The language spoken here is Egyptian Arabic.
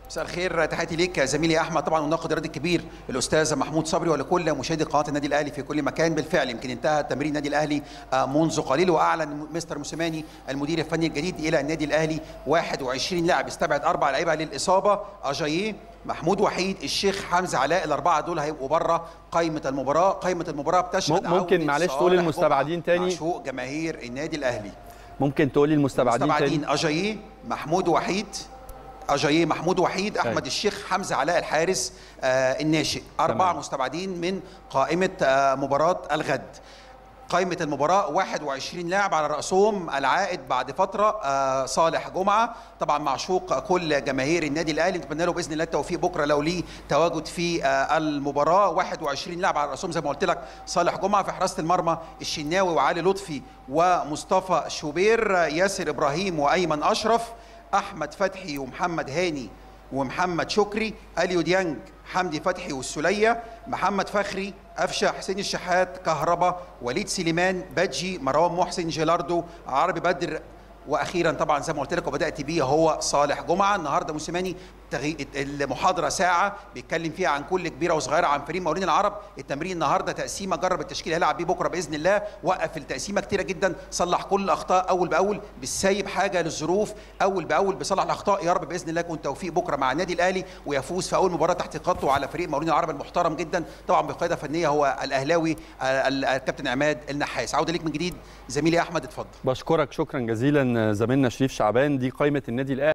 مساء الخير تحياتي ليك زميلي احمد طبعا والناقد الرياضي الكبير الاستاذ محمود صبري ولكل مشاهدي قناه النادي الاهلي في كل مكان بالفعل يمكن انتهى تمرين النادي الاهلي منذ قليل واعلن مستر موسيماني المدير الفني الجديد الى النادي الاهلي 21 لاعب استبعد اربع لعيبه للاصابه اجاييه محمود وحيد الشيخ حمزه علاء الاربعه دول هيبقوا بره قائمه المباراه قائمه المباراه بتشهد ممكن معلش تقول المستبعدين تاني معشوق جماهير النادي الاهلي ممكن تقولي المستبعدين, المستبعدين تاني اجاييه محمود وحيد اجاييه محمود وحيد احمد أيوة. الشيخ حمزه علاء الحارس آه الناشئ اربعه تمام. مستبعدين من قائمه آه مباراه الغد قائمة المباراة 21 لاعب على رأسهم العائد بعد فترة آه صالح جمعة طبعا معشوق كل جماهير النادي الأهلي نتمنى له بإذن الله التوفيق بكرة لو ليه تواجد في آه المباراة 21 لاعب على رأسهم زي ما قلت لك صالح جمعة في حراسة المرمى الشناوي وعلي لطفي ومصطفى شوبير ياسر إبراهيم وأيمن أشرف أحمد فتحي ومحمد هاني ومحمد شكري اليو ديانج حمدي فتحي والسليه محمد فخري قفشه حسين الشحات كهربا وليد سليمان بادجي مروان محسن جيلاردو عربي بدر واخيرا طبعا زي ما قلت لك وبدات بيه هو صالح جمعه النهارده موسيماني تغي... المحاضره ساعه بيتكلم فيها عن كل كبيره وصغيره عن فريق مقاولين العرب التمرين النهارده تقسيمه جرب التشكيل هيلعب بيه بكره باذن الله وقف التقسيمه كتيره جدا صلح كل الاخطاء اول باول بالسايب حاجه للظروف اول باول بيصلح الاخطاء يا رب باذن الله يكون توفيق بكره مع النادي الاهلي ويفوز في اول مباراه تحت قطه على فريق مقاولين العرب المحترم جدا طبعا بقياده فنيه هو الاهلاوي الكابتن عماد النحاس عوده ليك من جديد زميلي احمد اتفضل بشكرك شكرا جزيلا زميلنا شريف شعبان دي قائمه النادي الاهلي